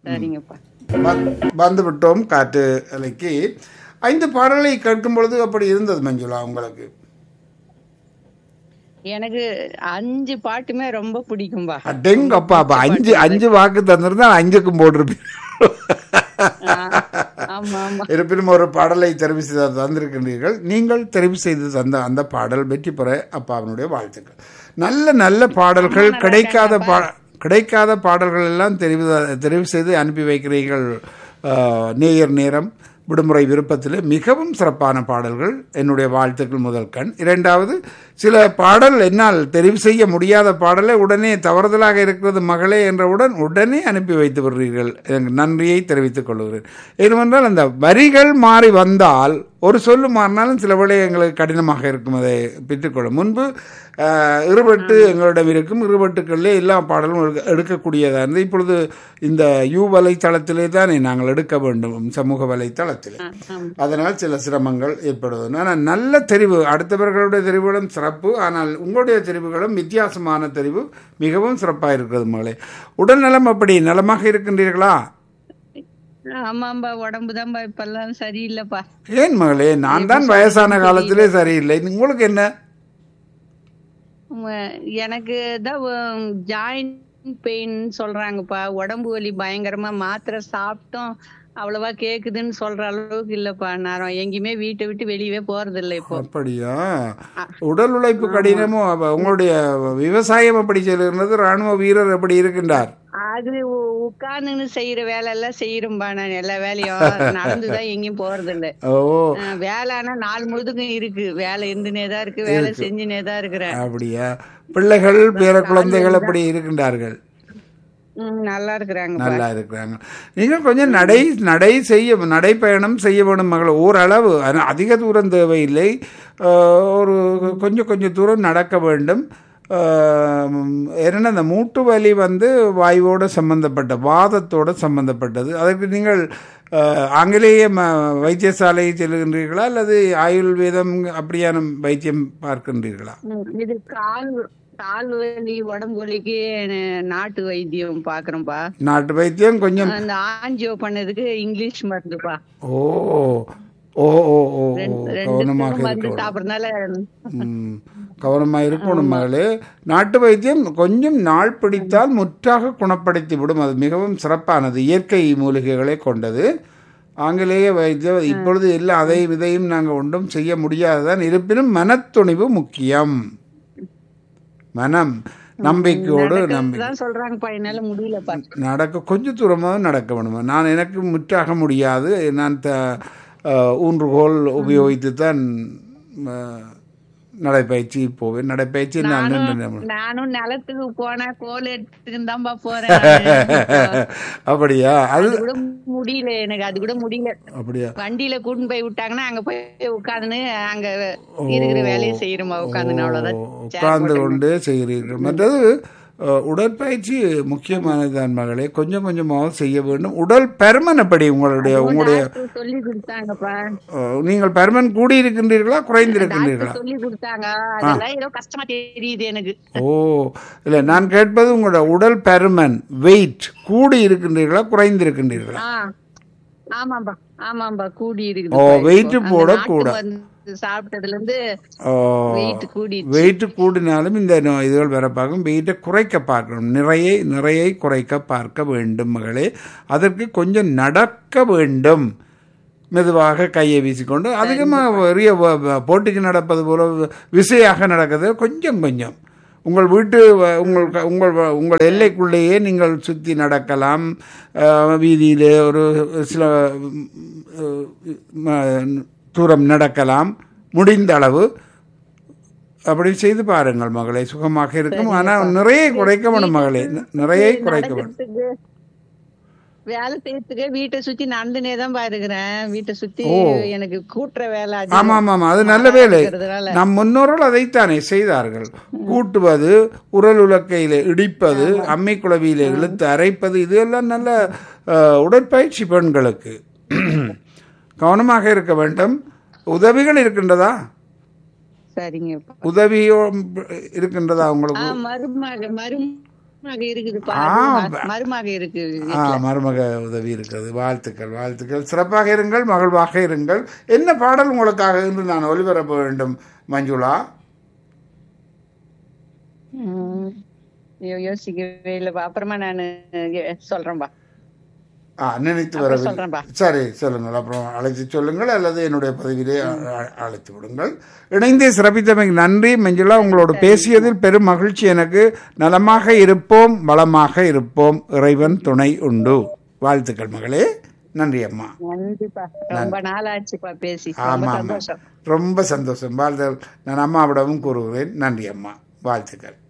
சரிங்கப்பா வ- வந்து விட்டோம் காற்று அலைக்கு ஐந்து பாடல்களை கேட்கும் பொழுது அப்படி இருந்தது மஞ்சுளா உங்களுக்கு எனக்கு அஞ்சு பாட்டுமே ரொம்ப பிடிக்கும்பா அடேங்கப்பா அப்ப அஞ்சு அஞ்சு வாக்கு தந்திருந்தா அஞ்சுக்கும் போட்டிருப்பீங்க ஆமா ஆமா இருப்பினும் ஒரு பாடலை தெரிவு செய்து தந்திருக்கின்றீர்கள் நீங்கள் தெரிவு செய்து தந்த அந்த பாடல் வெற்றி பெற அப்பாவினுடைய வாழ்த்துக்கள் நல்ல நல்ல பாடல்கள் கிடைக்காத பா கிடைக்காத பாடல்கள் எல்லாம் தெரிவு தெரிவு செய்து அனுப்பி வைக்கிறீர்கள் ஆஹ், நேயர் நேரம் விடுமுறை விருப்பத்தில் மிகவும் சிறப்பான பாடல்கள் என்னுடைய வாழ்த்துக்கள் முதல் கண் இரண்டாவது சில பாடல் என்னால் தெரிவு செய்ய முடியாத பாடலை உடனே தவறுதலாக இருக்கிறது மகளே என்றவுடன் உடனே அனுப்பி வைத்து விடுறீர்கள் எனக்கு நன்றியை தெரிவித்துக் கொள்கிறேன் ஏனென்றால் அந்த வரிகள் மாறி வந்தால் ஒரு சொல்லு மாறினாலும் சில வேளை எங்களுக்கு கடினமாக இருக்கும் அதை பெற்றுக்கொள்ள முன்பு ஆஹ், இருபட்டு எங்களிடம் இருக்கும் இருபட்டுக்களிலே எல்லா பாடலும் எடுக்க- எடுக்கக்கூடியதாக இருந்தது இப்பொழுது இந்த யூ வலைத்தளத்திலே தானே நாங்கள் எடுக்க வேண்டும் சமூக வலைத்தளத்திலே அதனால் சில சிரமங்கள் ஏற்படுவது ஆனால் நல்ல தெரிவு அடுத்தவர்களுடைய தெரிவுகளும் சிறப்பு ஆனால் உங்களுடைய தெரிவுகளும் வித்தியாசமான தெரிவு மிகவும் சிறப்பாக இருக்கிறது மகளே உடல்நலம் அப்படி நலமாக இருக்கின்றீர்களா ஆமாம்பா உடம்புதான்பா இப்பெல்லாம் சரியில்லைப்பா ஏன் மகளே நான் தான் வயசான காலத்திலே சரியில்லை உங்களுக்கு என்ன உம், எனக்கு தான் ஜாயிண்ட் பெயின் சொல்றாங்கப்பா உடம்பு வலி பயங்கரமா மாத்திரை சாப்பிட்டோம் அவ்வளவா கேக்குதுன்னு சொல்ற அளவுக்கு இல்லப்பா நான் எங்கேயுமே வீட்டை விட்டு வெளியவே போறது இல்லை இப்போ அப்படியா உடல் உழைப்பு கடினமோ அப்ப உங்களுடைய விவசாயம் எப்படி செல்கிறது ராணுவ வீரர் எப்படி இருக்கின்றார் அது உட்கார்ந்துன்னு செய்யற வேலை எல்லாம் செய்யறோம்பா நான் எல்லா வேலையும் நடந்துதான் எங்கேயும் போறது இல்ல ஓ அஹ் வேலை ஆனா நாள் முழுதுக்கும் இருக்கு வேலை இருந்துனே தான் இருக்கு வேலை செஞ்சுனே தான் இருக்கிறேன் அப்படியா பிள்ளைகள் பேர குழந்தைகள் எப்படி இருக்கின்றார்கள் உம் நல்லா இருக்கிறாங்க நல்லா இருக்கிறாங்க நீங்கள் கொஞ்சம் நடை நடை செய்ய நடைப்பயணம் செய்ய வேணும் மகள் ஓரளவு ஆனா அதிக தூரம் தேவையில்லை ஆஹ் ஒரு கொஞ்சம் கொஞ்சம் தூரம் நடக்க வேண்டும் ஆஹ் என்னென்ன அந்த மூட்டு வலி வந்து வாயுவோடு சம்பந்தப்பட்ட வாதத்தோடு சம்பந்தப்பட்டது அதற்கு நீங்கள் ஆஹ் ஆங்கிலேய ம வைத்தியசாலை செல்கின்றீர்களா அல்லது ஆயுர்வேதம் அப்படியான வைத்தியம் பார்க்கின்றீர்களா உம் இது கால் கால் வலி உடம்பு வலிக்கு அஹ் நாட்டு வைத்தியம் பாக்குறோம்பா நாட்டு வைத்தியம் கொஞ்சம் அந்த ஆஞ்சியோ பண்ணதுக்கு இங்கிலீஷ் மருந்துப்பா ஓ ஓ ஓ ஓ ஓ, ரெண்டு கவனமாக மருந்து இருக்க சாப்பிடறதுனால ம், கவனமா இருக்கணும் மகளே நாட்டு வைத்தியம் கொஞ்சம் நாள் பிடித்தால் முற்றாக குணப்படுத்தி விடும் அது மிகவும் சிறப்பானது இயற்கை மூலிகைகளை கொண்டது ஆங்கிலேய வைத்தியம் இப்பொழுது எல்லாம் அதை இதையும் நாங்கள் ஒன்றும் செய்ய முடியாதுதான் இருப்பினும் மனத்துணிவு முக்கியம் மனம் நம்பிக்கையோடு நம்பி தான் சொல்றாங்கப்பா என்னால முடியலப்பா நடக்க கொஞ்சம் தூரமாக நடக்க வேணுமா நான் எனக்கு முற்றாக முடியாது நான் த அஹ், ஊன்றுகோல் உபயோகித்து தான் அஹ், நடைப்பயிற்சி போவேன் நடைப்பயிற்சி நான் நின்று நின்று- நானும் நிலத்துக்கு போனா கோல் எடுத்துட்டு தான்ப்பா போறேன் நானு. அப்படியா அது அது கூட முடியல எனக்கு அது கூட முடியல அப்படியா வண்டியில கூட்டின்னு போய் விட்டாங்கன்னா அங்க போய் உட்காந்துன்னு அங்க இருக்கிற வேலையை செய்யறோமா உட்காந்துன்னு அவ்வளவுதான் உட்கார்ந்து கொண்டு செய்கிறீர்கள் மற்றது அஹ், உடற்பயிற்சி முக்கியமானதுதான் மகளே கொஞ்சம் கொஞ்சமாக செய்ய வேண்டும் உடல் பருமன் எப்படி உங்களுடைய உங்களுடைய டாக்டர் சொல்லி கொடுத்தாங்கப்பா அஹ், நீங்கள் பருமன் கூடி இருக்கின்றீர்களா குறைந்திருக்கின்றீர்களா சொல்லி கொடுத்தாங்க அதெல்லாம் ஏதோ கஷ்டமா தெரியுது எனக்கு ஓ இல்லை நான் கேட்பது உங்களோட உடல் பருமன் வெயிட் கூடி இருக்கின்றீர்களா குறைந்திருக்கின்றீர்களா ஆ ஆமாம்பா ஆமாம்பா கூடி ஓ இருக்குது வெயிட் போட கூட சாப்பிட்டதுல இருந்து ஓ வெயிட் கூடி வெயிட் கூடினாலும் இந்த நோ- இதுகள் வர பார்க்கும் வெயிட்டை குறைக்க பார்க்கணும் நிறைய நிறையை குறைக்க பார்க்க வேண்டும் மகளே அதற்கு கொஞ்சம் நடக்க வேண்டும் மெதுவாக கையை வீசிக்கொண்டு அதிகமாக பெரிய வ- வ- போட்டிக்கு நடப்பது போல விசையாக நடக்கிறது கொஞ்சம் கொஞ்சம் உங்கள் வீட்டு வ- உங்கள் க- உங்கள் வ- உங்கள் எல்லைக்குள்ளேயே நீங்கள் சுற்றி நடக்கலாம் அஹ், வீதியிலே ஒரு சில ம், ம- தூரம் நடக்கலாம் முடிந்த அளவு அப்படி செய்து பாருங்கள் மகளே சுகமாக இருக்கும் ஆனால் நிறைய குறைக்க வேணும் மகளே நி- நிறைய குறைக்க வேணும் நடக்கிறதுக்கு, வேலை செய்யறதுக்கு வீட்டை சுத்தி நடந்துனே தான் இருக்கிறேன் வீட்டை சுத்தி எனக்கு கூட்டுற வேலை அதிகம். ஆமா ஆமா ஆமா அது நல்ல வேலை இருக்கிறதுனால. நம் முன்னோர்கள் அதைத்தானே செய்தார்கள் கூட்டுவது உரல் உலக்கையில இடிப்பது அம்மை குளவியில இழுத்து அரைப்பது இதெல்லாம் நல்ல அஹ், உடற்பயிற்சி பெண்களுக்கு கவனமாக இருக்க வேண்டும் உதவிகள் இருக்கின்றதா சரிங்கப்பா உதவியோ இருக்கின்றதா ஆ, உங்களுக்கு மருமக மருமக மருமக இருக்குதுப்பா ஆ, அது ப- மருமக இருக்கு ஆ மருமக உதவி இருக்கிறது வாழ்த்துக்கள் வாழ்த்துக்கள் சிறப்பாக இருங்கள் மகிழ்வாக இருங்கள் என்ன பாடல் உங்களுக்காக இன்று நான் ஒளிபரப்ப வேண்டும் மஞ்சுளா ம். ஐயோ, யோசிக்கவே இல்லப்பா அப்புறமா நான் சொல்றேன்பா ஆ நினைத்து அப்புறம் வரவில்லை சொல்றேன்பா. சரி சொல்லுங்கள் அப்புறம் அழைத்து சொல்லுங்கள் அல்லது என்னுடைய பதிவிலே அ- அ- அழைத்து விடுங்கள் இணைந்தே சிறப்பித்தமைக்கு நன்றி மஞ்சுளா உங்களோடு பேசியதில் பெரும் மகிழ்ச்சி எனக்கு நலமாக இருப்போம் வளமாக இருப்போம் இறைவன் துணை உண்டு வாழ்த்துக்கள் மகளே நன்றி அம்மா நன்றிப்பா ரொம்ப நாள் ஆச்சுப்பா பேசி ரொம்ப ஆமா ஆமா சந்தோஷம் ரொம்ப சந்தோஷம் வாழ்த்தல் நான் அம்மாவிடமும் கூறுகிறேன் நன்றி அம்மா வாழ்த்துக்கள்